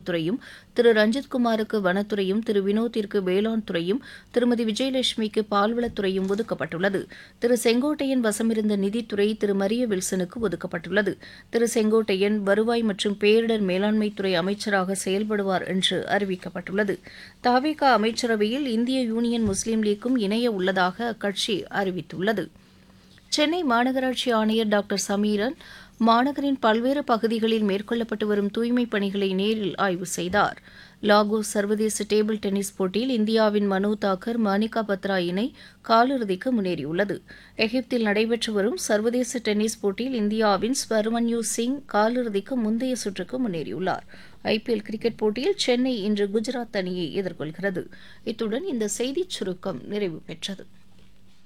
துறையும் திரு ரஞ்சித்குமாருக்கு வனத்துறையும் திரு வினோத்திற்கு வேளாண் துறையும் திருமதி விஜயலட்சுமிக்கு பால்வளத்துறையும் ஒதுக்கப்பட்டுள்ளது திரு செங்கோட்டையன் வசமிருந்த நிதித்துறை திரு மரிய வில்சனுக்கு ஒதுக்கப்பட்டுள்ளது திரு செங்கோட்டையன் வருவாய் மற்றும் பேரிடர் மேலாண்மைத்துறை அமைச்சராக செயல்படுவார் என்று அறிவிக்கப்பட்டுள்ளது தாவேகா அமைச்சரவையில் இந்திய யூனியன் முஸ்லீம் லீக்கும் இணைய உள்ளதாக அக்கட்சி அறிவித்துள்ளது சென்னை மாநகராட்சி ஆணையர் டாக்டர் சமீரன் மாநகரின் பல்வேறு பகுதிகளில் மேற்கொள்ளப்பட்டு வரும் தூய்மைப் பணிகளை நேரில் ஆய்வு செய்தார் லாகோஸ் சர்வதேச டேபிள் டென்னிஸ் போட்டியில் இந்தியாவின் மனு தாக்கர் மானிகா பத்ரா இணை காலிறுதிக்கு முன்னேறியுள்ளது எகிப்தில் நடைபெற்று வரும் சர்வதேச டென்னிஸ் போட்டியில் இந்தியாவின் ஸ்வர்மன்யூ சிங் காலிறுதிக்கு முந்தைய சுற்றுக்கு முன்னேறியுள்ளார் ஐபிஎல் கிரிக்கெட் போட்டியில் சென்னை இன்று குஜராத் அணியை எதிர்கொள்கிறது இத்துடன் இந்த செய்திச் சுருக்கம் நிறைவு பெற்றது